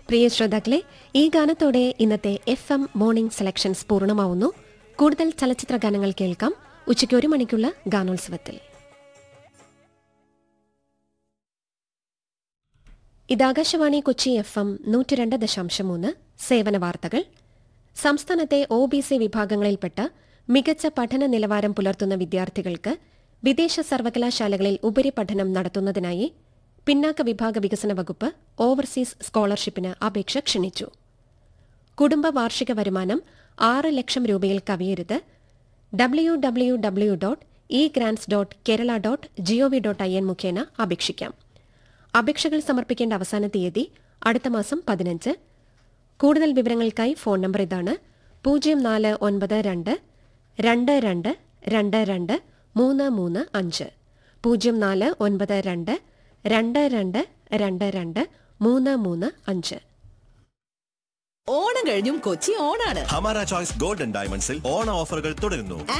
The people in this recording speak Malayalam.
പ്രിയ ശ്രോതാക്കളെ ഈ ഗാനത്തോടെ ഇന്നത്തെ എഫ് എം മോർണിംഗ് സെലക്ഷൻസ് പൂർണ്ണമാവുന്നു കൂടുതൽ ചലച്ചിത്ര ഗാനങ്ങൾ കേൾക്കാം ഉച്ചയ്ക്ക് ഒരു മണിക്കുള്ള ഗാനോത്സവത്തിൽ ഇത് ആകാശവാണി കൊച്ചി എഫ് എം നൂറ്റി രണ്ട് ദശാംശം മൂന്ന് സേവന വാർത്തകൾ സംസ്ഥാനത്തെ ഒ ബി സി വിഭാഗങ്ങളിൽപ്പെട്ട മികച്ച പഠന നിലവാരം പുലർത്തുന്ന വിദ്യാർത്ഥികൾക്ക് വിദേശ സർവകലാശാലകളിൽ ഉപരിപഠനം നടത്തുന്നതിനായി പിന്നാക്ക വിഭാഗ വികസന വകുപ്പ് ഓവർസീസ് സ്കോളർഷിപ്പിന് അപേക്ഷ ക്ഷണിച്ചു കുടുംബ വാർഷിക വരുമാനം ആറ് ലക്ഷം രൂപയിൽ കവിയരുത് W W W dot e grants dot Kerala dot G O V dot I N മുഖേന അപേക്ഷിക്കാം അപേക്ഷകൾ സമർപ്പിക്കേണ്ട അവസാന തീയതി അടുത്ത മാസം പതിനഞ്ച് കൂടുതൽ വിവരങ്ങൾക്കായി ഫോൺ നമ്പർ ഇതാണ് പൂജ്യം നാല് ഒൻപത് രണ്ട് രണ്ട് രണ്ട് രണ്ട് രണ്ട് മൂന്ന് മൂന്ന് അഞ്ച് പൂജ്യം നാല് ഒൻപത് രണ്ട് രണ്ട് രണ്ട് രണ്ട് രണ്ട് മൂന്ന് മൂന്ന് അഞ്ച് ഓണം കഴിഞ്ഞും കൊച്ചി ഓണാണ് ഹമാര ചോയ്സ് ഗോൾഡൻ ഡയമണ്ട്സിൽ ഓണ ഓഫറുകൾ തുടരുന്നു